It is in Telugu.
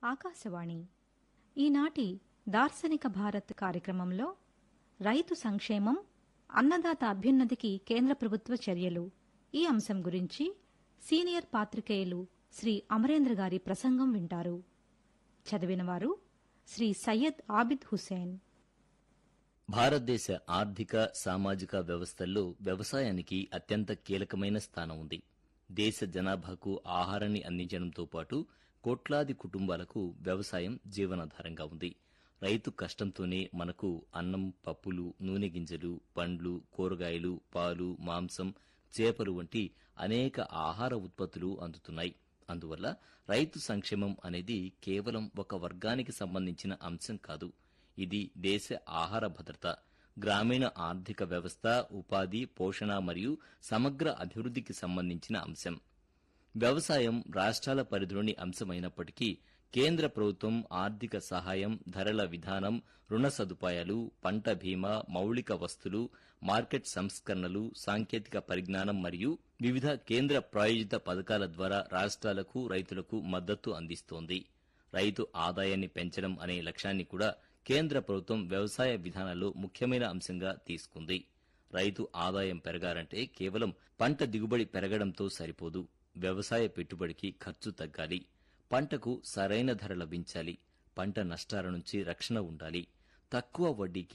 ఆకాశవాణి ఈనాటి దార్శనిక భారత్ కార్యక్రమంలో రైతు సంక్షేమం అన్నదాత అభ్యున్నతికి కేంద్ర ప్రభుత్వ చర్యలు ఈ అంశం గురించి సీనియర్ పాత్రికేయులు శ్రీ అమరేంద్ర గారి ప్రసంగం వింటారు చదివినవారు శ్రీ సయ్యద్ ఆబిద్ హుసేన్ భారతదేశ ఆర్థిక సామాజిక వ్యవస్థల్లో వ్యవసాయానికి అత్యంత కీలకమైన స్థానం ఉంది దేశ జనాభాకు ఆహారాన్ని అందించడంతో పాటు కోట్లాది కుటుంబాలకు వ్యవసాయం జీవనాధారంగా ఉంది రైతు కష్టంతోనే మనకు అన్నం పప్పులు నూనె గింజలు పండ్లు కూరగాయలు పాలు మాంసం చేపలు వంటి అనేక ఆహార ఉత్పత్తులు అందుతున్నాయి అందువల్ల రైతు సంక్షేమం అనేది కేవలం ఒక వర్గానికి సంబంధించిన అంశం కాదు ఇది దేశ ఆహార భద్రత గ్రామీణ ఆర్థిక వ్యవస్థ ఉపాధి పోషణ మరియు సమగ్ర అభివృద్ధికి సంబంధించిన అంశం వ్యవసాయం రాష్ట్రాల పరిధిలోని అంశమైనప్పటికీ కేంద్ర ప్రభుత్వం ఆర్థిక సహాయం ధరల విధానం రుణ సదుపాయాలు పంట బీమా మౌలిక వస్తులు మార్కెట్ సంస్కరణలు సాంకేతిక పరిజ్ఞానం మరియు వివిధ కేంద్ర ప్రాయోజిత పథకాల ద్వారా రాష్ట్రాలకు రైతులకు మద్దతు అందిస్తోంది రైతు ఆదాయాన్ని పెంచడం అనే లక్ష్యాన్ని కూడా కేంద్ర ప్రభుత్వం వ్యవసాయ విధానాల్లో ముఖ్యమైన అంశంగా తీసుకుంది రైతు ఆదాయం పెరగాలంటే కేవలం పంట దిగుబడి పెరగడంతో సరిపోదు వ్యవసాయ పెట్టుబడికి ఖర్చు తగ్గాలి పంటకు సరైన ధర లభించాలి పంట నష్టాల నుంచి రక్షణ ఉండాలి తక్కువ వడ్డీకి